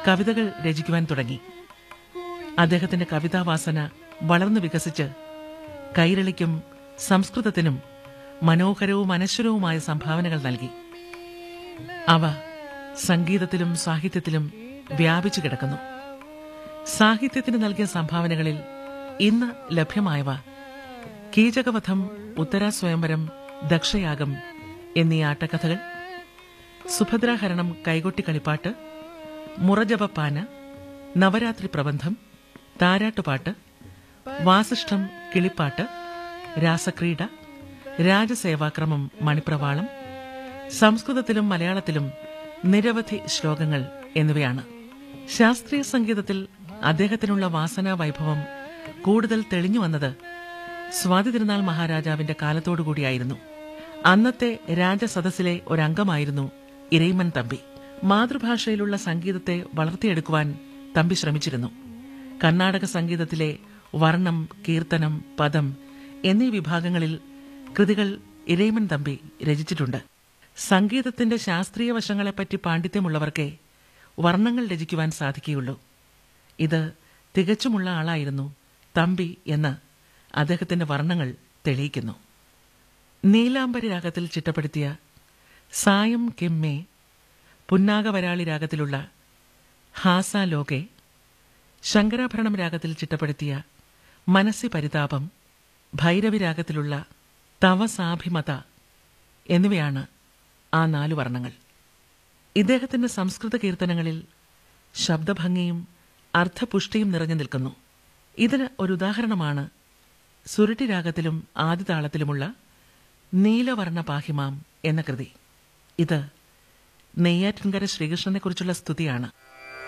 കവിതകൾ രചിക്കുവാൻ തുടങ്ങി അദ്ദേഹത്തിന്റെ കവിതാവാസന വളർന്നു വികസിച്ച് കൈരളിക്കും സംസ്കൃതത്തിനും മനോഹരവും അനശ്വരവുമായ സംഭാവനകൾ നൽകി അവ സംഗീതത്തിലും സാഹിത്യത്തിലും വ്യാപിച്ചു കിടക്കുന്നു സാഹിത്യത്തിന് നൽകിയ സംഭാവനകളിൽ ഇന്ന് ലഭ്യമായവ കീചകവധം ഉത്തരാ സ്വയംവരം ദക്ഷയാഗം എന്നീ ആട്ടക്കഥകൾ സുഭദ്രാഹരണം കൈകൊട്ടി കളിപ്പാട്ട് മുറജപപ്പാന നവരാത്രി പ്രബന്ധം താരാട്ടുപാട്ട് വാസിഷ്ഠം കിളിപ്പാട്ട് രാസക്രീഡ രാജസേവാക്രമം മണിപ്രവാളം സംസ്കൃതത്തിലും മലയാളത്തിലും നിരവധി ശ്ലോകങ്ങൾ എന്നിവയാണ് ശാസ്ത്രീയ സംഗീതത്തിൽ അദ്ദേഹത്തിനുള്ള വാസനാ വൈഭവം കൂടുതൽ തെളിഞ്ഞു വന്നത് സ്വാതി തിരുനാൾ മഹാരാജാവിന്റെ കാലത്തോടുകൂടിയായിരുന്നു അന്നത്തെ രാജസദസ്സിലെ ഒരംഗമായിരുന്നു ഇരയിമൻ തമ്പി മാതൃഭാഷയിലുള്ള സംഗീതത്തെ വളർത്തിയെടുക്കുവാൻ തമ്പി ശ്രമിച്ചിരുന്നു കർണാടക സംഗീതത്തിലെ വർണ്ണം കീർത്തനം പദം എന്നീ വിഭാഗങ്ങളിൽ കൃതികൾ ഇരയിമൻ തമ്പി രചിച്ചിട്ടുണ്ട് സംഗീതത്തിന്റെ ശാസ്ത്രീയ വശങ്ങളെപ്പറ്റി പാണ്ഡിത്യമുള്ളവർക്കേ വർണ്ണങ്ങൾ രചിക്കുവാൻ സാധിക്കുകയുള്ളൂ ഇത് തികച്ചുമുള്ള ആളായിരുന്നു തമ്പി എന്ന് അദ്ദേഹത്തിന്റെ വർണ്ണങ്ങൾ തെളിയിക്കുന്നു നീലാംബരി രാഗത്തിൽ ചിട്ടപ്പെടുത്തിയ സായം കെമ്മേ പുന്നാഗവരാളി രാഗത്തിലുള്ള ഹാസ ലോകെ ശങ്കരാഭരണം രാഗത്തിൽ ചിട്ടപ്പെടുത്തിയ മനസ്സി പരിതാപം ഭൈരവി രാഗത്തിലുള്ള തവസാഭിമത എന്നിവയാണ് ആ നാലു വർണ്ണങ്ങൾ ഇദ്ദേഹത്തിന്റെ സംസ്കൃത കീർത്തനങ്ങളിൽ ശബ്ദഭംഗിയും അർത്ഥപുഷ്ടിയും നിറഞ്ഞു നിൽക്കുന്നു ഇതിന് ഒരു ഉദാഹരണമാണ് സുരുട്ടി രാഗത്തിലും ആദിതാളത്തിലുമുള്ള നീലവർണ്ണ പാഹിമാം എന്ന കൃതി ഇത് നെയ്യാറ്റിൻകര ശ്രീകൃഷ്ണനെക്കുറിച്ചുള്ള സ്തുതിയാണ്